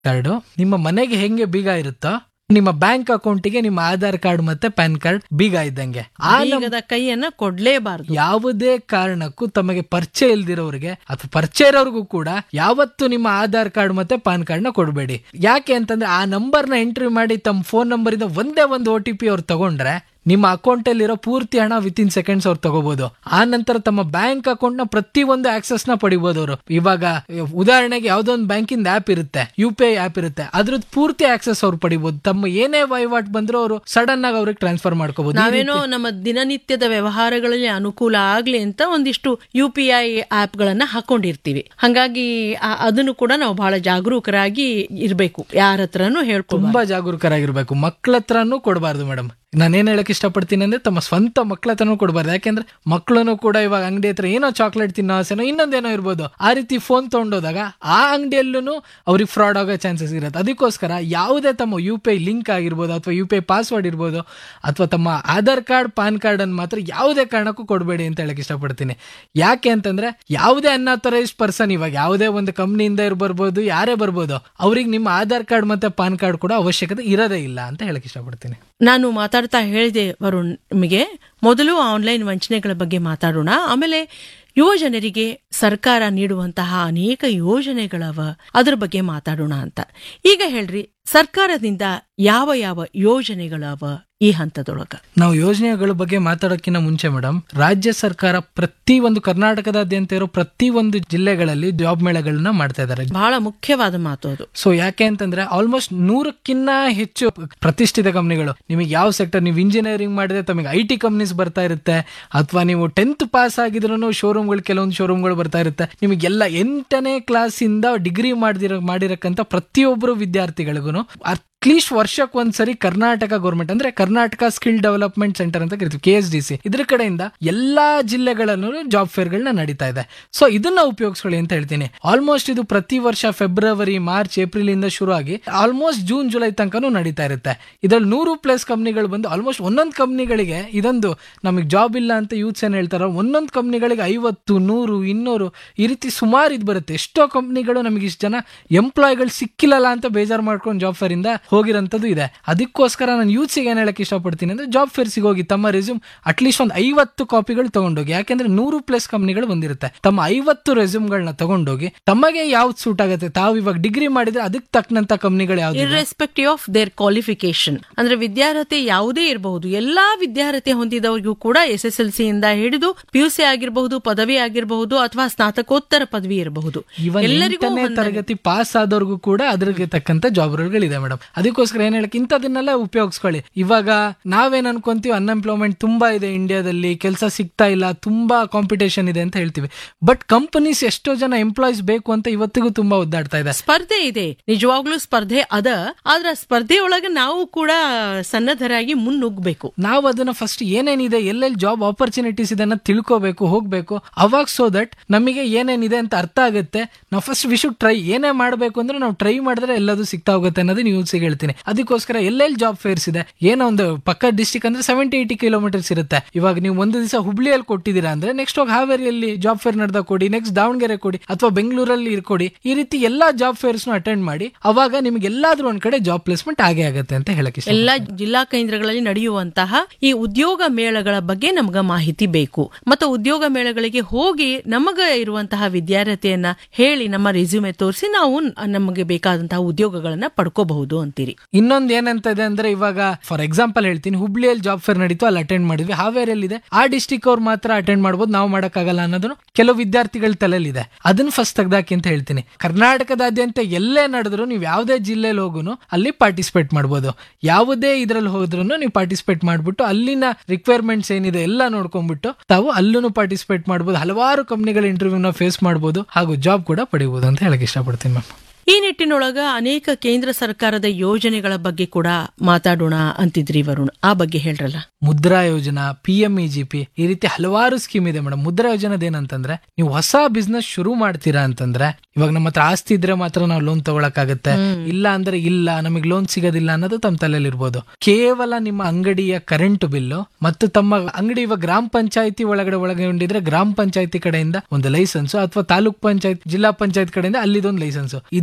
card ನಿಮ್ಮ ಮನೆಗೆ ಹೆಂಗೆ ಬೀಗ ಇರುತ್ತೋ ನಿಮ್ಮ ಬ್ಯಾಂಕ್ ಅಕೌಂಟಿಗೆ ನಿಮ್ಮ ಆಧಾರ್ ಕಾರ್ಡ್ ಮತ್ತೆ ಪ್ಯಾನ್ ಕಾರ್ಡ್ ಬೀಗ ಇದ್ದಂಗೆ ಆ ನಂ- ಬೀಗದ ಕೈಯನ್ನ ಕೊಡ್ಲೇಬಾರದು ಯಾವುದೇ ಕಾರಣಕ್ಕೂ ತಮಗೆ ಪರಿಚಯ ಇಲ್ದಿರೋರಿಗೆ ಅಥವಾ ಪರಿಚಯ ಇರೋರ್ಗೂ ಕೂಡ ಯಾವತ್ತು ನಿಮ್ಮ ಆಧಾರ್ ಕಾರ್ಡ್ ಮತ್ತೆ ಪಾನ್ ಕಾರ್ಡ್ ನ ಕೊಡಬೇಡಿ ಯಾಕೆ ಅಂತಂದ್ರೆ ಆ ನಂಬರ್ ನ ಎಂಟ್ರಿ ಮಾಡಿ ತಮ್ಮ ಫೋನ್ ನಂಬರ್ ಇಂದ ಒಂದೇ ಒಂದು ಒ ಟಿ ಪಿ ಅವ್ರು ತಗೊಂಡ್ರೆ ನಿಮ್ಮ ಅಕೌಂಟ್ ಅಲ್ಲಿರೋ ಪೂರ್ತಿ ಹಣ ವಿತ್ ಇನ್ ಸೆಕೆಂಡ್ಸ್ ಅವ್ರು ತಗೋಬಹುದು ಆ ನಂತರ ತಮ್ಮ ಬ್ಯಾಂಕ್ ಅಕೌಂಟ್ ನ ಪ್ರತಿ ಒಂದು ಆಕ್ಸೆಸ್ ನ ಪಡಿಬಹುದು ಅವರು ಇವಾಗ ಉದಾಹರಣೆಗೆ ಯಾವ್ದೋ ಒಂದು ಬ್ಯಾಂಕಿಂದ ಆಪ್ ಇರುತ್ತೆ ಯು ಪಿ ಐ ಆಪ್ ಇರುತ್ತೆ ಅದ್ರದ್ದು ಪೂರ್ತಿ ಆಕ್ಸೆಸ್ ಅವ್ರು ಪಡಿಬಹುದು ತಮ್ಮ ಏನೇ ವಹಿವಾಟ್ ಬಂದ್ರು ಅವರು ಸಡನ್ ಆಗಿ ಅವ್ರಿಗೆ ಟ್ರಾನ್ಸ್ಫರ್ ಮಾಡ್ಕೋಬಹುದು ನಾವೇನೋ ನಮ್ಮ ದಿನನಿತ್ಯದ ವ್ಯವಹಾರಗಳಲ್ಲಿ ಅನುಕೂಲ ಆಗ್ಲಿ ಅಂತ ಒಂದಿಷ್ಟು ಯು ಪಿ ಐ ಆಪ್ ಗಳನ್ನ ಹಾಕೊಂಡಿರ್ತೀವಿ ಹಂಗಾಗಿ ಆ- ಅದನ್ನು ಕೂಡ ನಾವು ಬಹಳ ಜಾಗರೂಕರಾಗಿ ಇರ್ಬೇಕು ಯಾರ ಹತ್ರನೂ ಹೇಳ್ಕೊಂಡು ತುಂಬಾ ಜಾಗರೂಕರಾಗಿರ್ಬೇಕು ಮಕ್ಳ ಹತ್ರನೂ ಕೊಡಬಾರ್ದು ಮೇಡಮ್ ನಾನೇನ್ ಹೇಳಕ್ ಇಷ್ಟಪಡ್ತೀನಿ ಅಂದ್ರೆ ತಮ್ಮ ಸ್ವಂತ ಮಕ್ಳ ಹತ್ರನೂ ಕೊಡಬಾರ್ದು ಯಾಕೆಂದ್ರೆ ಮಕ್ಳನ್ನು ಕೂಡ ಇವಾಗ ಅಂಗಡಿ ಹತ್ರ ಏನೋ ಚಾಕ್ಲೇಟ್ ತಿನ್ನೋ ಆಸೆನೋ ಇನ್ನೊಂದೇನೋ ಇರ್ಬೋದು ಆ ರೀತಿ ಫೋನ್ ತಗೊಂಡೋದಾಗ ಆ ಅಂಗಡಿಯಲ್ಲೂ ಅವ್ರಿಗೆ ಫ್ರಾಡ್ ಆಗೋ ಚಾನ್ಸಸ್ ಇರುತ್ತೆ ಅದಕ್ಕೋಸ್ಕರ ಯಾವುದೇ ತಮ್ಮ ಯು ಪಿ ಐ ಲಿಂಕ್ ಆಗಿರ್ಬೋದು ಅಥವಾ ಯು ಪಿ ಐ ಪಾಸ್ವರ್ಡ್ ಇರ್ಬೋದು ಅಥವಾ ತಮ್ಮ ಆಧಾರ್ ಕಾರ್ಡ್ ಪಾನ್ ಕಾರ್ಡ್ ಅನ್ನು ಮಾತ್ರ ಯಾವುದೇ ಕಾರಣಕ್ಕೂ ಕೊಡಬೇಡಿ ಅಂತ ಹೇಳಕ್ ಇಷ್ಟಪಡ್ತೀನಿ ಯಾಕೆ ಅಂತಂದ್ರೆ ಯಾವುದೇ ಅನ್ಆಥರೈಸ್ಡ್ ಪರ್ಸನ್ ಇವಾಗ ಯಾವುದೇ ಒಂದು ಕಂಪ್ನಿಯಿಂದ ಇರ್ ಬರ್ಬೋದು ಯಾರೇ ಬರ್ಬೋದು ಅವ್ರಿಗೆ ನಿಮ್ಮ ಆಧಾರ್ ಕಾರ್ಡ್ ಮತ್ತೆ ಪಾನ್ ಕಾರ್ಡ್ ಕೂಡ ಅವಶ್ಯಕತೆ ಇರೋದೇ ಇಲ್ಲ ಅಂತ ಹೇಳಕ್ ಇಷ್ಟಪಡ್ತೀನಿ ನಾನು ಮಾತಾಡ್ತಾ ಹೇಳಿದೆ ವರುಣ್ ನಿಮಗೆ ಮೊದಲು ಆನ್ಲೈನ್ ವಂಚನೆಗಳ ಬಗ್ಗೆ ಮಾತಾಡೋಣ ಆಮೇಲೆ ಯುವ ಜನರಿಗೆ ಸರ್ಕಾರ ನೀಡುವಂತಹ ಅನೇಕ ಯೋಜನೆಗಳವ ಅದ್ರ ಬಗ್ಗೆ ಮಾತಾಡೋಣ ಅಂತ ಈಗ ಹೇಳ್ರಿ ಸರ್ಕಾರದಿಂದ ಯಾವ ಯಾವ ಯೋಜನೆಗಳವ ಈ ಹಂತದೊಳಗ ನಾವು ಯೋಜನೆಗಳ ಬಗ್ಗೆ ಮಾತಾಡೋಕ್ಕಿಂತ ಮುಂಚೆ ಮೇಡಮ್ ರಾಜ್ಯ ಸರ್ಕಾರ ಪ್ರತಿ ಒಂದು ಕರ್ನಾಟಕದಾದ್ಯಂತ ಇರೋ ಪ್ರತಿ ಒಂದು ಜಿಲ್ಲೆಗಳಲ್ಲಿ ಜಾಬ್ ಮೇಳಗಳನ್ನ ಮಾಡ್ತಾ ಇದ್ದಾರೆ ಬಹಳ ಮುಖ್ಯವಾದ ಮಾತು ಅದು ಸೊ ಯಾಕೆ ಅಂತಂದ್ರೆ ಆಲ್ಮೋಸ್ಟ್ ನೂರಕ್ಕಿನ್ನ ಹೆಚ್ಚು ಪ್ರತಿಷ್ಠಿತ ಕಂಪ್ನಿಗಳು ನಿಮಗೆ ಯಾವ ಸೆಕ್ಟರ್ ನೀವು ಇಂಜಿನಿಯರಿಂಗ್ ಮಾಡಿದ್ರೆ ತಮಗೆ ಐ ಟಿ ಕಂಪ್ನೀಸ್ ಬರ್ತಾ ಇರುತ್ತೆ ಅಥವಾ ನೀವು ಟೆಂತ್ ಪಾಸ್ ಆಗಿದ್ರು ಶೋರೂಮ್ಗಳು ಕೆಲವೊಂದು ಶೋರೂಮ್ಗಳು ಬರ್ತಾ ಇರುತ್ತೆ ನಿಮಗೆಲ್ಲ ಎಂಟನೇ ಕ್ಲಾಸ್ ಇಂದ ಡಿಗ್ರಿ ಮಾಡಿದಿರೋ ಮಾಡಿರಕ್ಕಂತ ಪ್ರತಿಯೊಬ್ಬರು ವಿದ್ಯಾರ್ಥಿಗಳಿಗೂ ಅಟ್ಲೀಸ್ಟ್ ವರ್ಷಕ್ಕೆ ಒಂದ್ಸರಿ ಕರ್ನಾಟಕ ಗೌರ್ಮೆಂಟ್ ಅಂದ್ರೆ ಕರ್ನಾಟಕ ಸ್ಕಿಲ್ ಡೆವಲಪ್ಮೆಂಟ್ ಸೆಂಟರ್ ಅಂತ ಕರಿತೀವಿ ಕೆ ಎಸ್ ಡಿ ಸಿ ಇದ್ರ ಕಡೆಯಿಂದ ಎಲ್ಲಾ ಜಿಲ್ಲೆಗಳಲ್ಲೂ ಜಾಬ್ ಫೇರ್ಗಳನ್ನ ನಡೀತಾ ಇದೆ ಸೊ ಇದನ್ನ ಉಪಯೋಗಿಸ್ಕೊಳ್ಳಿ ಅಂತ ಹೇಳ್ತೀನಿ ಆಲ್ಮೋಸ್ಟ್ ಇದು ಪ್ರತಿ ವರ್ಷ ಫೆಬ್ರವರಿ ಮಾರ್ಚ್ ಏಪ್ರಿಲ್ ಇಂದ ಶುರು ಆಗಿ ಆಲ್ಮೋಸ್ಟ್ ಜೂನ್ ಜುಲೈ ತನಕನೂ ನಡೀತಾ ಇರುತ್ತೆ ಇದ್ರಲ್ಲಿ ನೂರು ಪ್ಲಸ್ ಕಂಪ್ನಿಗಳು ಬಂದು ಆಲ್ಮೋಸ್ಟ್ ಒಂದೊಂದು ಕಂಪ್ನಿಗಳಿಗೆ ಇದೊಂದು ನಮಗೆ ಜಾಬ್ ಇಲ್ಲ ಅಂತ ಯೂತ್ಸ್ ಏನ್ ಹೇಳ್ತಾರೋ ಒಂದೊಂದು ಕಂಪ್ನಿಗಳಿಗೆ ಐವತ್ತು ನೂರು ಇನ್ನೂರು ಈ ರೀತಿ ಸುಮಾರು ಇದು ಬರುತ್ತೆ ಎಷ್ಟೋ ಕಂಪ್ನಿಗಳು ನಮಗೆ ಇಷ್ಟು ಜನ ಎಂಪ್ಲಾಯ್ಗಳು ಸಿಕ್ಕಿಲ್ಲಲ್ಲ ಅಂತ ಬೇಜಾರು ಮಾಡ್ಕೊಂಡು ಜಾಬ್ ಫೇರ್ ಇಂದ ಹೋಗಿರೋಂಥದ್ದು ಇದೆ ಅದಕ್ಕೋಸ್ಕರ ನಾನು ಯೂತ್ಸಿಗೆ ಏನ್ ಹೇಳಕ್ ಇಷ್ಟಪಡ್ತೀನಿ ಅಂದ್ರೆ ಜಾಬ್ ಫೇರ್ಸಿಗೆ ಹೋಗಿ ತಮ್ಮ ರೆಸ್ಯೂಮ್ ಅಟ್ಲೀಸ್ಟ್ ಒಂದು ಐವತ್ತು ಕಾಪಿಗಳು ತಗೊಂಡೋಗಿ ಯಾಕೆಂದ್ರೆ ನೂರು ಪ್ಲಸ್ ಕಂಪ್ನಿಗಳು ಬಂದಿರುತ್ತೆ ತಮ್ಮ ಐವತ್ತು ರೆಸ್ಯೂಮ್ಗಳನ್ನ ತಗೊಂಡೋಗಿ ತಮಗೆ ಯಾವ್ದು ಸೂಟ್ ಆಗುತ್ತೆ ತಾವು ಇವಾಗ ಡಿಗ್ರಿ ಮಾಡಿದ್ರೆ ಅದಕ್ಕೆ ತಕ್ಕನಂತ ಕಂಪ್ನಿಗಳು ಯಾವ್ದು ಇರ್ರೆಸ್ಪೆಕ್ಟಿವ್ ಆಫ್ ದೇರ್ ಕ್ವಾಲಿಫಿಕೇಶನ್ ಅಂದ್ರೆ ವಿದ್ಯಾರ್ಹತೆ ಯಾವುದೇ ಇರಬಹುದು ಎಲ್ಲಾ ವಿದ್ಯಾರ್ಹತೆ ಹೊಂದಿದವರಿಗೂ ಕೂಡ ಎಸ್ ಎಸ್ ಎಲ್ ಸಿ ಇಂದ ಹಿಡಿದು ಪಿ ಯು ಸಿ ಆಗಿರಬಹುದು ಪದವಿ ಆಗಿರಬಹುದು ಅಥವಾ ಸ್ನಾತಕೋತ್ತರ ಪದವಿ ಇರಬಹುದು ಇವನ್ ಎಲ್ಲರಿಗೂ ಎಂಟನೇ ಒಂದೊಂದು- ತರಗತಿ ಪಾಸ್ ಆದವ್ರಿಗೂ ಕೂಡ ಅದ್ರಿಗೆ ತಕ್ಕಂತ ಜಾಬ್ ರೋಲ್ಗಳಿದೆ ಮೇಡಮ್ ಅದಕ್ಕೋಸ್ಕರ ಏನ್ ಹೇಳಕ್ ಇಂಥದನ್ನೆಲ್ಲ ಉಪಯೋಗಿಸ್ಕೊಳ್ಳಿ ಇವಾಗ ನಾವೇನ್ ಅನ್ಕೊಂತೀವಿ ಅನ್ಎಂಪ್ಲಾಯ್ಮೆಂಟ್ ತುಂಬಾ ಇದೆ ಇಂಡಿಯಾದಲ್ಲಿ ಕೆಲಸ ಸಿಗ್ತಾ ಇಲ್ಲ ತುಂಬಾ ಕಾಂಪಿಟೇಷನ್ ಇದೆ ಅಂತ ಹೇಳ್ತೀವಿ ಬಟ್ ಕಂಪನೀಸ್ ಎಷ್ಟೋ ಜನ ಎಂಪ್ಲಾಯ್ಸ್ ಬೇಕು ಅಂತ ಇವತ್ತಿಗೂ ತುಂಬಾ ಒದ್ದಾಡ್ತಾ ಇದೆ ಸ್ಪರ್ಧೆ ಇದೆ ನಿಜವಾಗ್ಲೂ ಸ್ಪರ್ಧೆ ಅದ ಆದ್ರ ಸ್ಪರ್ಧೆಯೊಳಗೆ ನಾವು ಕೂಡ ಸನ್ನದ್ಧರಾಗಿ ಮುನ್ನುಗ್ಬೇಕು ನಾವು ಅದನ್ನ ಫಸ್ಟ್ ಏನೇನಿದೆ ಎಲ್ಲೆಲ್ಲಿ ಜಾಬ್ ಆಪರ್ಚುನಿಟೀಸ್ ಇದೆ ಅನ್ನೋದು ತಿಳ್ಕೋಬೇಕು ಹೋಗ್ಬೇಕು ಅವಾಗ ಸೊ ದಟ್ ನಮಗೆ ಏನೇನಿದೆ ಅಂತ ಅರ್ಥ ಆಗುತ್ತೆ ನಾವು ಫಸ್ಟ್ ವಿ ಶುಡ್ ಟ್ರೈ ಏನೇ ಮಾಡಬೇಕು ಅಂದ್ರೆ ನಾವು ಟ್ರೈ ಮಾಡಿದ್ರೆ ಎಲ್ಲದೂ ಸಿಗ್ತಾ ಹೋಗುತ್ತೆ ಅನ್ನೋದು ನ್ಯೂಸ್ಗೆ ಹೇಳ್ತೀನಿ ಅದಕ್ಕೋಸ್ಕರ ಎಲ್ಲೆಲ್ಲಿ ಜಾಬ್ ಫೇರ್ಸ್ ಇದೆ ಏನೋ ಒಂದು ಪಕ್ಕ ಡಿಸ್ಟಿಕ್ ಅಂದ್ರೆ ಸೆವೆಂಟಿ ಏಯ್ಟಿ ಕಿಲೋಮೀಟರ್ಸ್ ಇರುತ್ತೆ ಇವಾಗ ನೀವು ಒಂದು ದಿವಸ ಹುಬ್ಳಿಯಲ್ಲಿ ಕೊಟ್ಟಿದ್ದೀರಾ ಅಂದ್ರೆ ನೆಕ್ಸ್ಟ್ ಹೋಗಿ ಹಾವೇರಿಯಲ್ಲಿ ಜಾಬ್ ಫೇರ್ ನಡೆದ ಕೊಡಿ ನೆಕ್ಸ್ಟ್ ದಾವಣಗೆರೆ ಕೊಡಿ ಅಥವಾ ಬೆಂಗಳೂರಲ್ಲಿ ಇರ್ಕೊಡಿ ಈ ರೀತಿ ಎಲ್ಲಾ ಜಾಬ್ ಫೇರ್ಸ್ ಅಟೆಂಡ್ ಮಾಡಿ ಅವಾಗ ನಿಮ್ಗೆ ಎಲ್ಲಾದ್ರೂ ಒಂದ್ ಕಡೆ ಜಾಬ್ ಪ್ಲೇಸ್ಮೆಂಟ್ ಆಗೇ ಆಗುತ್ತೆ ಅಂತ ಹೇಳಕ್ ಇಷ್ಟ ಎಲ್ಲಾ ಜಿಲ್ಲಾ ಕೇಂದ್ರಗಳಲ್ಲಿ ನಡೆಯುವಂತಹ ಈ ಉದ್ಯೋಗ ಮೇಳಗಳ ಬಗ್ಗೆ ನಮಗ ಮಾಹಿತಿ ಬೇಕು ಮತ್ತು ಉದ್ಯೋಗ ಮೇಳಗಳಿಗೆ ಹೋಗಿ ನಮಗ ಇರುವಂತಹ ವಿದ್ಯಾರ್ಹತೆಯನ್ನ ಹೇಳಿ ನಮ್ಮ ರೆಸ್ಯೂಮೆ ತೋರಿಸಿ ನಾವು ನಮಗೆ ಬೇಕಾದಂತಹ ಉದ್ಯೋಗಗಳನ್ನ ಪಡ್ಕೋಬಹುದು ಅಂತೀರಿ ಇನ್ನೊಂದ್ ಏನಂತ ಇದೆ ಅಂದ್ರೆ ಇವಾಗ ಫಾರ್ ಎಕ್ಸಾಂಪಲ್ ಹೇಳ್ತೀನಿ ಹುಬ್ಳಿಯಲ್ಲಿ ಜಾಬ್ ಫೇರ್ ನಡೀತು ಅಲ್ಲಿ ಅಟೆಂಡ್ ಮಾಡಿದ್ವಿ ಹಾವೇರಿಯಲ್ಲಿ ಇದೆ ಆ ಡಿಸ್ಟಿಕ್ ಅವ್ರು ಮಾತ್ರ ಅಟೆಂಡ್ ಮಾಡ್ಬೋದು ನಾವು ಮಾಡಕ್ಕಾಗಲ್ಲ ಅನ್ನೋದನ್ನು ಕೆಲವು ವಿದ್ಯಾರ್ಥಿಗಳ ತಲೆಯಲ್ಲಿದೆ ಅದನ್ನ ಫಸ್ಟ್ ತೆಗ್ದಾಕಿ ಅಂತ ಹೇಳ್ತೀನಿ ಕರ್ನಾಟಕದಾದ್ಯಂತ ಎಲ್ಲೇ ನಡೆದ್ರು ನೀವು ಯಾವುದೇ ಜಿಲ್ಲೆಯಲ್ಲಿ ಹೋಗುನು ಅಲ್ಲಿ ಪಾರ್ಟಿಸಿಪೇಟ್ ಮಾಡ್ಬೋದು ಯಾವುದೇ ಇದ್ರಲ್ಲಿ ಹೋದ್ರು ನೀವು ಪಾರ್ಟಿಸಿಪೇಟ್ ಮಾಡ್ಬಿಟ್ಟು ಅಲ್ಲಿನ ರಿಕ್ವೈರ್ಮೆಂಟ್ಸ್ ಏನಿದೆ ಎಲ್ಲ ನೋಡ್ಕೊಂಡ್ಬಿಟ್ಟು ತಾವು ಅಲ್ಲೂ ಪಾರ್ಟಿಸಿಪೇಟ್ ಮಾಡ್ಬೋದು ಹಲವಾರು ಕಂಪ್ನಿಗಳ ಇಂಟರ್ವ್ಯೂನ ಫೇಸ್ ಮಾಡ್ಬೋದು ಹಾಗೂ ಜಾಬ್ ಕೂಡ ಪಡಿಬಹುದು ಅಂತ ಹೇಳಕ್ ಇಷ್ಟಪಡ್ತೀನಿ ಮ್ಯಾಮ್ ಈ ನಿಟ್ಟಿನೊಳಗ ಅನೇಕ ಕೇಂದ್ರ ಸರ್ಕಾರದ ಯೋಜನೆಗಳ ಬಗ್ಗೆ ಕೂಡ ಮಾತಾಡೋಣ ಅಂತಿದ್ರಿ ವರುಣ್ ಆ ಬಗ್ಗೆ ಹೇಳ್ರಲ್ಲ Mudra Yojana P M E G P ಈ ರೀತಿ ಹಲವಾರು ಸ್ಕೀಮ್ ಇದೆ ಮೇಡಮ್ ಮುದ್ರಾ ಯೋಜನದ ಏನಂತಂದ್ರೆ ನೀವು ಹೊಸ ಬಿಸ್ನೆಸ್ ಶುರು ಮಾಡ್ತೀರಾ ಅಂತಂದ್ರೆ ಇವಾಗ ನಮ್ಮ ಹತ್ರ ಆಸ್ತಿ ಇದ್ರೆ ಮಾತ್ರ ನಾವು ಲೋನ್ ತಗೊಳಕಾಗತ್ತೆ ಇಲ್ಲ ಅಂದ್ರೆ ಇಲ್ಲ ನಮಗೆ ಲೋನ್ ಸಿಗೋದಿಲ್ಲ ಅನ್ನೋದು ತಮ್ಮ ತಲೆಯಲ್ಲಿ ಇರ್ಬೋದು ಕೇವಲ ನಿಮ್ಮ ಅಂಗಡಿಯ ಕರೆಂಟ್ ಬಿಲ್ಲು ಮತ್ತು ತಮ್ಮ ಅಂಗಡಿ ಇವಾಗ ಗ್ರಾಮ ಪಂಚಾಯತಿ ಒಳಗಡೆ ಒಳಗೊಂಡಿದ್ರೆ ಗ್ರಾಮ ಪಂಚಾಯತಿ ಕಡೆಯಿಂದ ಒಂದು ಲೈಸೆನ್ಸ್ ಅಥವಾ ತಾಲೂಕ್ ಪಂಚಾಯತ್ ಜಿಲ್ಲಾ ಪಂಚಾಯತ್ ಕಡೆಯಿಂದ ಅಲ್ಲಿದೊಂದು ಲೈಸೆನ್ಸ್ ಇದು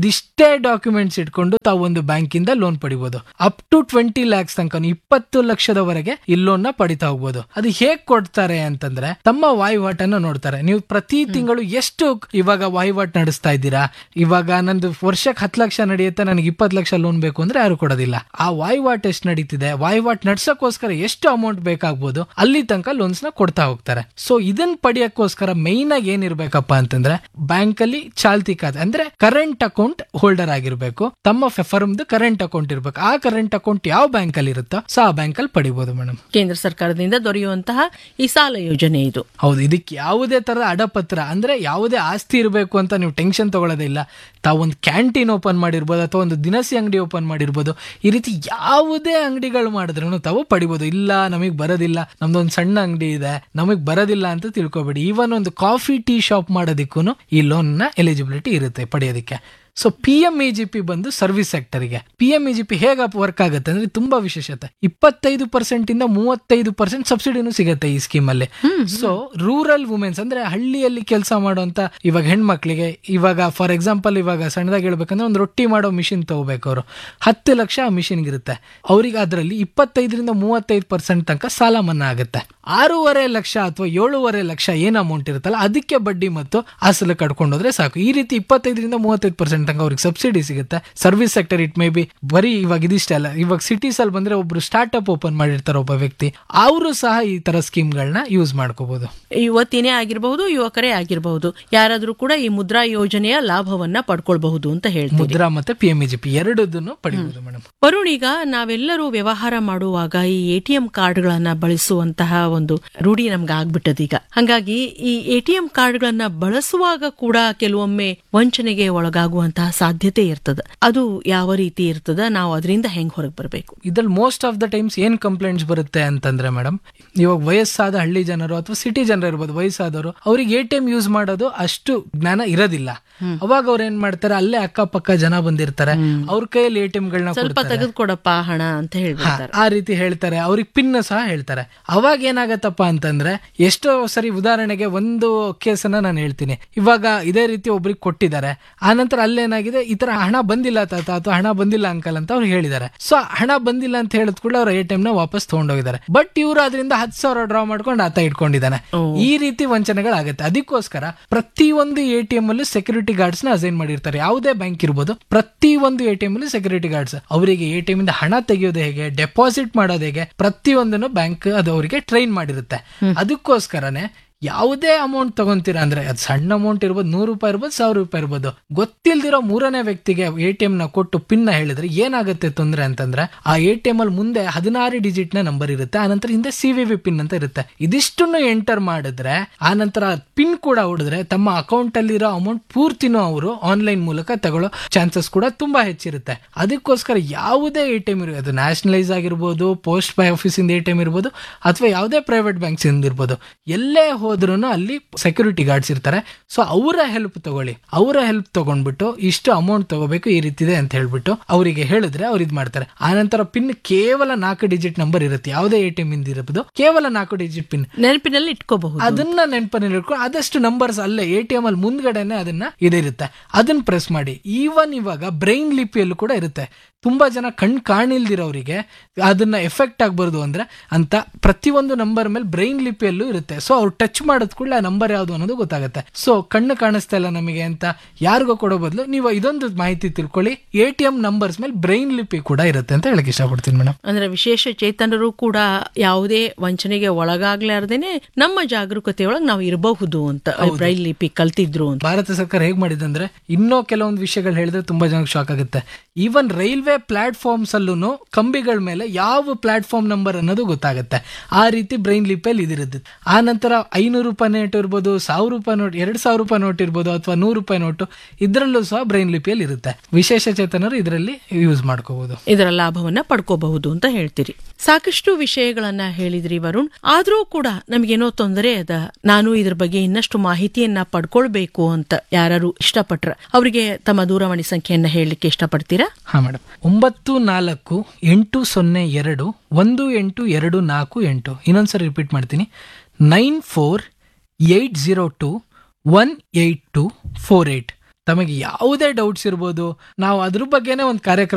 ಇದಿಷ್ಟೇ ಡಾಕ್ಯುಮೆಂಟ್ಸ್ ಇಟ್ಕೊಂಡು ತಾವು ಒಂದು ಬ್ಯಾಂಕಿಂದ ಲೋನ್ ಪಡಿಬಹುದು ಅಪ್ ಟು ಟ್ವೆಂಟಿ ಲ್ಯಾಕ್ಸ್ ತನಕ ಇಪ್ಪತ್ತು ಲಕ್ಷದವರೆಗೆ ಈ ಲೋನ್ ನ ಪಡಿತಾ ಹೋಗ್ಬೋದು ಅದು ಹೇಗ್ ಕೊಡ್ತಾರೆ ಅಂತಂದ್ರೆ ತಮ್ಮ ವಹಿವಾಟನ್ನ ನೋಡ್ತಾರೆ ನೀವು ಪ್ರತಿ ತಿಂಗಳು ಎಷ್ಟು ಇವಾಗ ವಹಿವಾಟ್ ನಡೆಸ್ತಾ ಇದ್ದೀರಾ ಇವಾಗ ನಂದು ವರ್ಷಕ್ಕೆ ಹತ್ತು ಲಕ್ಷ ನಡೆಯುತ್ತೆ ನನಗೆ ಇಪ್ಪತ್ತು ಲಕ್ಷ ಲೋನ್ ಬೇಕು ಅಂದ್ರೆ ಯಾರು ಕೊಡೋದಿಲ್ಲ ಆ ವಹಿವಾಟ್ ಎಷ್ಟು ನಡೀತಿದೆ ವಹಿವಾಟ್ ನಡ್ಸಕ್ಕೋಸ್ಕರ ಎಷ್ಟು ಅಮೌಂಟ್ ಬೇಕಾಗ್ಬೋದು ಅಲ್ಲಿ ತನಕ ಲೋನ್ಸ್ ನ ಕೊಡ್ತಾ ಹೋಗ್ತಾರೆ ಸೊ ಇದನ್ನ ಪಡೆಯಕ್ಕೋಸ್ಕರ ಮೈನ್ ಆಗಿ ಏನಿರ್ಬೇಕಪ್ಪ ಅಂತಂದ್ರೆ ಬ್ಯಾಂಕ್ ಅಲ್ಲಿ ಚಾಲ್ತಿ ಖಾತೆ ಅಂದ್ರೆ ಕರೆಂಟ್ ಅಕೌಂಟ್ ಹೋಲ್ಡರ್ ಆಗಿರ್ಬೇಕು ತಮ್ಮ ಫರ್ಮ್ದು ಕರೆಂಟ್ ಅಕೌಂಟ್ ಇರ್ಬೇಕು ಆ ಕರೆಂಟ್ ಅಕೌಂಟ್ ಯಾವ ಬ್ಯಾಂಕ್ ಅಲ್ಲಿ ಇರುತ್ತೋ ಸೊ ಆ ಬ್ಯಾಂಕ್ ಅಲ್ಲಿ ಪಡಿಬಹುದು ಮೇಡಮ್ ಕೇಂದ್ರ ಸರ್ಕಾರದಿಂದ ದೊರೆಯುವಂತಹ ಈ ಸಾಲ ಯೋಜನೆ ಇದು ಹೌದು ಇದಕ್ಕೆ ಯಾವುದೇ ತರದ ಅಡಪತ್ರ ಅಂದ್ರೆ ಯಾವುದೇ ಆಸ್ತಿ ಇರಬೇಕು ಅಂತ ನೀವು ಟೆನ್ಷನ್ ತಗೊಳ್ಳೋದೇ ಇಲ್ಲ ತಾವು ಒಂದು ಕ್ಯಾಂಟೀನ್ ಓಪನ್ ಮಾಡಿರ್ಬೋದು ಅಥವಾ ಒಂದು ದಿನಸಿ ಅಂಗಡಿ ಓಪನ್ ಮಾಡಿರ್ಬೋದು ಈ ರೀತಿ ಯಾವುದೇ ಅಂಗಡಿಗಳು ಮಾಡಿದ್ರು ತಾವು ಪಡಿಬೋದು ಇಲ್ಲ ನಮಗೆ ಬರೋದಿಲ್ಲ ನಮ್ದೊಂದು ಸಣ್ಣ ಅಂಗಡಿ ಇದೆ ನಮಗೆ ಬರೋದಿಲ್ಲ ಅಂತ ತಿಳ್ಕೊಬೇಡಿ ಈವನ್ ಒಂದು ಕಾಫಿ ಟೀ ಶಾಪ್ ಮಾಡೋದಕ್ಕೂ ಈ ಲೋನ್ ನ ಎಲಿಜಿಬಿಲಿಟಿ ಇರುತ್ತೆ ಪಡೆಯೋದಕ್ಕೆ so P M E G P ಬಂದು ಸರ್ವಿಸ್ ಸೆಕ್ಟರ್ಗೆ P M E G P ಹೇಗೆ ವರ್ಕ್ ಆಗುತ್ತೆ ಅಂದ್ರೆ ತುಂಬಾ ವಿಶೇಷತೆ ಇಪ್ಪತ್ತೈದು ಪರ್ಸೆಂಟ್ ಇಂದ ಮೂವತ್ತೈದು ಪರ್ಸೆಂಟ್ ಸಬ್ಸಿಡಿನೂ ಸಿಗುತ್ತೆ ಈ ಸ್ಕೀಮ್ ಅಲ್ಲಿ ಸೊ ರೂರಲ್ ವುಮೆನ್ಸ್ ಅಂದ್ರೆ ಹಳ್ಳಿಯಲ್ಲಿ ಕೆಲಸ ಮಾಡುವಂತ ಇವಾಗ ಹೆಣ್ಮಕ್ಳಿಗೆ ಇವಾಗ ಫಾರ್ ಎಕ್ಸಾಂಪಲ್ ಇವಾಗ ಸಣ್ಣದಾಗಿ ಹೇಳ್ಬೇಕಂದ್ರೆ ಒಂದು ರೊಟ್ಟಿ ಮಾಡೋ ಮಿಷಿನ್ ತಗೋಬೇಕು ಅವರು ಹತ್ತು ಲಕ್ಷ ಆ ಮಿಷಿನ್ ಇರುತ್ತೆ ಅವ್ರಿಗೆ ಅದರಲ್ಲಿ ಇಪ್ಪತ್ತೈದರಿಂದ ಮೂವತ್ತೈದು ಪರ್ಸೆಂಟ್ ತನಕ ಸಾಲ ಮನ್ನಾ ಆಗುತ್ತೆ ಆರೂವರೆ ಲಕ್ಷ ಅಥವಾ ಏಳೂವರೆ ಲಕ್ಷ ಏನ್ ಅಮೌಂಟ್ ಇರುತ್ತಲ್ಲ ಅದಕ್ಕೆ ಬಡ್ಡಿ ಮತ್ತು ಅಸಲು ಕಟ್ಕೊಂಡು ಹೋದ್ರೆ ಸಾಕು ಈ ರೀತಿ ಇಪ್ಪತ್ತೈದರಿಂದ ಮೂವತ್ತೈದು ಪರ್ಸೆಂಟ್ ತನಕ ಅವ್ರಿಗೆ ಸಬ್ಸಿಡಿ ಸಿಗುತ್ತೆ service sector it may be ಬರೀ ಇವಾಗ ಇದಿಷ್ಟೇ ಅಲ್ಲ ಇವಾಗ ಸಿಟೀಸ್ ಅಲ್ಲಿ ಬಂದ್ರೆ ಒಬ್ರು ಸ್ಟಾರ್ಟ್ಅಪ್ ಓಪನ್ ಮಾಡಿರ್ತಾರೆ ಒಬ್ಬ ವ್ಯಕ್ತಿ ಅವರು ಸಹ ಈ ತರ ಸ್ಕೀಮ್ಗಳನ್ನ ಯೂಸ್ ಮಾಡ್ಕೋಬಹುದು ಯುವತಿನೇ ಆಗಿರಬಹುದು ಯುವಕರೇ ಆಗಿರಬಹುದು ಯಾರಾದ್ರೂ ಕೂಡ ಈ ಮುದ್ರಾ ಯೋಜನೆಯ ಲಾಭವನ್ನ ಪಡ್ಕೊಳ್ಬಹುದು ಅಂತ ಹೇಳ್ತೀವಿ ಮುದ್ರಾ ಮತ್ತೆ ಪಿ ಎಂ ಜಿ ಪಿ ಎರಡದನ್ನು ಪಡಿಬಹುದು ಮೇಡಮ್ ವರುಣ್ ಈಗ ನಾವೆಲ್ಲರೂ ವ್ಯವಹಾರ ಮಾಡುವಾಗ ಈ ಎಟಿಎಂ ಕಾರ್ಡ್ಗಳನ್ನ ಬಳಸುವಂತಹ ಒಂದು ರೂಢಿ ನಮ್ಗೆ ಆಗ್ಬಿಟ್ಟದ ಈಗ ಹಂಗಾಗಿ ಈ ಎಟಿಎಂ ಕಾರ್ಡ್ಗಳನ್ನ ಬಳಸುವಾಗ ಕೂಡ ಕೆಲವೊಮ್ಮೆ ವಂಚನೆಗೆ ಒಳಗಾಗುವಂತಹ ಸಾಧ್ಯತೆ ಇರ್ತದ ಅದು ಯಾವ ರೀತಿ ಇರ್ತದ ನಾವು ಅದರಿಂದ ಹೆಂಗ್ ಹೊರಗೆ ಬರಬೇಕು ಇದ್ರಲ್ಲಿ ಮೋಸ್ಟ್ ಆಫ್ ದ ಟೈಮ್ಸ್ ಏನ್ ಕಂಪ್ಲೇಂಟ್ಸ್ ಬರುತ್ತೆ ಅಂತಂದ್ರೆ ಮೇಡಮ್ ಇವಾಗ ವಯಸ್ಸಾದ ಹಳ್ಳಿ ಜನರು ಅಥವಾ ಸಿಟಿ ಜನರು ಇರ್ಬೋದು ವಯಸ್ಸಾದವರು ಅವ್ರಿಗೆ ಎ ಟಿ ಎಂ ಯೂಸ್ ಮಾಡೋದು ಅಷ್ಟು ಜ್ಞಾನ ಇರೋದಿಲ್ಲ ಅವಾಗ ಅವ್ರು ಏನ್ ಮಾಡ್ತಾರೆ ಅಲ್ಲೇ ಅಕ್ಕಪಕ್ಕ ಜನ ಬಂದಿರ್ತಾರೆ ಅವ್ರ ಕೈಯಲ್ಲಿ ಎ ಟಿ ಗಳನ್ನ ಸ್ವಲ್ಪ ತೆಗೆದುಕೊಡಪ್ಪ ಹಣ ಅಂತ ಹೇಳ್ಬಿಡ್ತಾರೆ ಆ ರೀತಿ ಹೇಳ್ತಾರೆ ಅವ್ರಿಗೆ ಪಿನ್ ಸಹ ಹೇಳ್ತಾರೆ ಅವಾಗ ಏನಾಗತ್ತಪ್ಪ ಅಂತಂದ್ರೆ ಎಷ್ಟೋ ಸರಿ ಉದಾಹರಣೆಗೆ ಒಂದು ಕೇಸನ್ನ ನಾನು ಹೇಳ್ತೀನಿ ಇವಾಗ ಇದೇ ರೀತಿ ಒಬ್ರಿಗೆ ಕೊಟ್ಟಿದ್ದಾರೆ ಆನಂತರ ಅಲ್ಲೇನಾಗಿದೆ ಈ ತರ ಹಣ ಬಂದಿಲ್ಲ ತಾತ ಅಥವಾ ಹಣ ಬಂದಿಲ್ಲ ಅಂಕಲ್ ಅಂತ ಅವ್ರು ಹೇಳಿದ್ದಾರೆ ಸೊ ಹಣ ಬಂದಿಲ್ಲ ಅಂತ ಹೇಳಿದ ಕೂಡ ಅವ್ರ ಎ ಟಿ ನ ವಾಪಸ್ ತಗೊಂಡೋಗಿದ್ದಾರೆ ಬಟ್ ಇವರು ಅದರಿಂದ ಹತ್ತು ಸಾವಿರ ಡ್ರಾ ಮಾಡ್ಕೊಂಡು ಆತ ಇಟ್ಕೊಂಡಿದ್ದಾನೆ ಈ ರೀತಿ ವಂಚನೆಗಳಾಗುತ್ತೆ ಅದಕ್ಕೋಸ್ಕರ ಪ್ರತಿಯೊಂದು ಎ ಟಿ ಎಂ ಅಲ್ಲೂ ಸೆಕ್ಯೂರಿಟಿ ಗಾರ್ಡ್ಸ್ ನ ಅಸೈನ್ ಮಾಡಿರ್ತಾರೆ ಯಾವುದೇ ಬ್ಯಾಂಕ್ ಇರ್ಬೋದು ಪ್ರತಿ ಒಂದು ಎ ಟಿ ಎಂ ಅಲ್ಲಿ ಸೆಕ್ಯೂರಿಟಿ ಗಾರ್ಡ್ಸ್ ಅವರಿಗೆ ಎ ಟಿ ಎಂ ಇಂದ ಹಣ ತೆಗೆಯೋದು ಹೇಗೆ ಡೆಪಾಸಿಟ್ ಮಾಡೋದು ಹೇಗೆ ಪ್ರತಿಯೊಂದನ್ನು ಬ್ಯಾಂಕ್ ಅದು ಅವರಿಗೆ ಟ್ರೈನ್ ಮಾಡಿರುತ್ತೆ ಅದಕ್ಕೋಸ್ಕರನೇ ಯಾವುದೇ ಅಮೌಂಟ್ ತಗೊಂತೀರಾ ಅಂದ್ರೆ ಅದು ಸಣ್ಣ ಅಮೌಂಟ್ ಇರ್ಬೋದು ನೂರು ರೂಪಾಯಿ ಇರ್ಬೋದು ಸಾವಿರ ರೂಪಾಯಿ ಇರ್ಬೋದು ಗೊತ್ತಿಲ್ದಿರೋ ಮೂರನೇ ವ್ಯಕ್ತಿಗೆ ಎ ಟಿ ಎಂ ನ ಕೊಟ್ಟು ಪಿನ್ ನ ಹೇಳಿದ್ರೆ ಏನಾಗುತ್ತೆ ತೊಂದ್ರೆ ಅಂತಂದ್ರೆ ಆ ಎ ಟಿ ಎಂ ಅಲ್ಲಿ ಮುಂದೆ ಹದಿನಾರು ಡಿಜಿಟ್ ನ ನಂಬರ್ ಇರುತ್ತೆ ಆನಂತರ ಹಿಂದೆ ಸಿ ವಿ ವಿ ಪಿನ್ ಅಂತ ಇರುತ್ತೆ ಇದಿಷ್ಟನ್ನು ಎಂಟರ್ ಮಾಡಿದ್ರೆ ಆನಂತರ ಪಿನ್ ಕೂಡ ಹೊಡೆದ್ರೆ ತಮ್ಮ ಅಕೌಂಟ್ ಅಲ್ಲಿರೋ ಅಮೌಂಟ್ ಪೂರ್ತಿನೂ ಅವರು ಆನ್ಲೈನ್ ಮೂಲಕ ತಗೊಳ್ಳೋ ಚಾನ್ಸಸ್ ಕೂಡ ತುಂಬಾ ಹೆಚ್ಚಿರುತ್ತೆ ಅದಕ್ಕೋಸ್ಕರ ಯಾವುದೇ ಎ ಟಿ ಎಂ ಇರ್ಬೋದು ನ್ಯಾಷನಲೈಸ್ ಆಗಿರ್ಬೋದು ಪೋಸ್ಟ್ ಬೈ ಆಫೀಸ್ ಇಂದ ಎ ಟಿ ಎಂ ಇರ್ಬೋದು ಅಥವಾ ಯಾವುದೇ ಪ್ರೈವೇಟ್ ಬ್ಯಾಂಕ್ಸ್ ಇಂದ ಇರ್ಬೋದು ಎಲ್ಲೇ ಹೋದ್ರೂ ಅಲ್ಲಿ ಸೆಕ್ಯೂರಿಟಿ ಗಾರ್ಡ್ಸ್ ಇರ್ತಾರೆ ಸೊ ಅವರ ಹೆಲ್ಪ್ ತಗೊಳ್ಳಿ ಅವರ ಹೆಲ್ಪ್ ತಗೊಂಡ್ಬಿಟ್ಟು ಇಷ್ಟು ಅಮೌಂಟ್ ತಗೋಬೇಕು ಈ ರೀತಿ ಇದೆ ಅಂತ ಹೇಳ್ಬಿಟ್ಟು ಅವರಿಗೆ ಹೇಳಿದ್ರೆ ಅವ್ರು ಇದ್ ಮಾಡ್ತಾರೆ ಆನಂತರ ಪಿನ್ ಕೇವಲ ನಾಲ್ಕು ಡಿಜಿಟ್ ನಂಬರ್ ಇರುತ್ತೆ ಯಾವುದೇ ಎ ಟಿ ಎಂ ಇಂದ ಇರ್ಬೋದು ಕೇವಲ ನಾಲ್ಕು ಡಿಜಿಟ್ ಪಿನ್ ನೆನಪಿನಲ್ಲಿ ಇಟ್ಕೋಬಹುದು ಅದನ್ನ ನೆನಪಲ್ಲಿ ಇಟ್ಕೊಂಡು ಆದಷ್ಟು ನಂಬರ್ಸ್ ಅಲ್ಲೇ ಎ ಟಿ ಎಂ ಅಲ್ಲಿ ಮುಂದ್ಗಡೆನೆ ಅದನ್ನ ಇದಿರುತ್ತೆ ಅದನ್ನ ಪ್ರೆಸ್ ಮಾಡಿ ಈವನ್ ಇವಾಗ ಬ್ರೈನ್ ಲಿಪಿಯಲ್ಲೂ ಕೂಡ ಇರುತ್ತೆ ತುಂಬಾ ಜನ ಕಣ್ ಕಾಣಿಲ್ದಿರೋರಿಗೆ ಅದನ್ನ ಎಫೆಕ್ಟ್ ಆಗ್ಬಾರ್ದು ಅಂದ್ರೆ ಅಂತ ಪ್ರತಿಯೊಂದು ನಂಬರ್ ಮೇಲೆ ಬ್ರೈನ್ ಲಿಪಿಯಲ್ಲೂ ಇರುತ್ತೆ ಸೊ ಅವ್ರು ಟಚ್ ಮಾಡೋದ್ ಕೂಡಲೇ ಆ ನಂಬರ್ ಯಾವುದು ಅನ್ನೋದು ಗೊತ್ತಾಗುತ್ತೆ ಸೊ ಕಣ್ಣು ಕಾಣಿಸ್ತಾ ಇಲ್ಲ ನಮಗೆ ಅಂತ ಯಾರಿಗೋ ಕೊಡೋ ಬದಲು ನೀವು ಇದೊಂದು ಮಾಹಿತಿ ತಿಳ್ಕೊಳ್ಳಿ ಎ ಟಿ ಎಂ ನಂಬರ್ಸ್ ಮೇಲೆ ಬ್ರೈನ್ ಲಿಪಿ ಕೂಡ ಇರುತ್ತೆ ಅಂತ ಹೇಳಕ್ ಇಷ್ಟಪಡ್ತೀನಿ ಮೇಡಮ್ ಅಂದ್ರೆ ವಿಶೇಷ ಚೇತನರು ಕೂಡ ಯಾವುದೇ ವಂಚನೆಗೆ ಒಳಗಾಗ್ಲಾರ್ದೇನೆ ನಮ್ಮ ಜಾಗರೂಕತೆಯೊಳಗೆ ನಾವು ಇರಬಹುದು ಅಂತ ಬ್ರೈಲ್ ಲಿಪಿ ಕಲ್ತಿದ್ರು ಅಂತ ಭಾರತ ಸರ್ಕಾರ ಹೇಗ್ ಮಾಡಿದೆ ಅಂದ್ರೆ ಇನ್ನೂ ಕೆಲವೊಂದು ವಿಷಯಗಳು ಹೇಳಿದ್ರೆ ತುಂಬಾ ಜನಕ್ಕೆ ಶಾಕ್ ಆಗುತ್ತೆ ಈವನ್ ರೈಲ್ವೆ ಪ್ಲಾಟ್ಫಾರ್ಮ್ಸ್ ಅಲ್ಲೂ ಕಂಬಿಗಳ ಮೇಲೆ ಯಾವ ಪ್ಲಾಟ್ಫಾರ್ಮ್ ನಂಬರ್ ಅನ್ನೋದು ಗೊತ್ತಾಗುತ್ತೆ ಆ ರೀತಿ ಬ್ರೈನ್ ಲಿಪಲ್ಲಿ ಇದಿರುತ್ತೆ ಆ ನಂತರ ಐನೂರು ರೂಪಾಯಿ ನೋಟ್ ಇರ್ಬೋದು ಸಾವಿರ ರೂಪಾಯಿ ನೋಟ್ ಎರಡ್ ಸಾವಿರ ರೂಪಾಯಿ ನೋಟ್ ಇರ್ಬೋದು ಅಥವಾ ನೂರು ರೂಪಾಯಿ ನೋಟು ಇದರಲ್ಲೂ ಸಹ ಬ್ರೈನ್ ಲಿಪಿಯಲ್ಲಿ ಇರುತ್ತೆ ವಿಶೇಷ ಚೇತನರು ಇದರಲ್ಲಿ ಯೂಸ್ ಮಾಡ್ಕೋಬಹುದು ಇದರ ಲಾಭವನ್ನ ಪಡ್ಕೋಬಹುದು ಅಂತ ಹೇಳ್ತೀರಿ ಸಾಕಷ್ಟು ವಿಷಯಗಳನ್ನ ಹೇಳಿದ್ರಿ ವರುಣ್ ಆದ್ರೂ ಕೂಡ ನಮಗೇನೋ ತೊಂದರೆ ಅದ ನಾನು ಇದ್ರ ಬಗ್ಗೆ ಇನ್ನಷ್ಟು ಮಾಹಿತಿಯನ್ನ ಪಡ್ಕೊಳ್ಬೇಕು ಅಂತ ಯಾರು ಇಷ್ಟಪಟ್ರ ಅವರಿಗೆ ತಮ್ಮ ದೂರವಾಣಿ ಸಂಖ್ಯೆಯನ್ನ ಹೇಳಲಿಕ್ಕೆ ಇಷ್ಟಪಡ್ತೀರಾ ಹಾ ಮೇಡಮ್ ಒಂಬತ್ತು ನಾಲ್ಕು ಎಂಟು ಸೊನ್ನೆ ಎರಡು ಒಂದು ಎಂಟು ಎರಡು ನಾಲ್ಕು ಎಂಟು ಇನ್ನೊಂದ್ಸರಿ ರಿಪೀಟ್ ಮಾಡ್ತೀನಿ nine four eight zero two one eight two four eight ತಮಗೆ ಯಾವುದೇ ಡೌಟ್ಸ್ ಇರ್ಬೋದು ನಾವು ಅದ್ರ ಬಗ್ಗೆನೇ ಒಂದು ಕಾರ್ಯಕ್ರಮ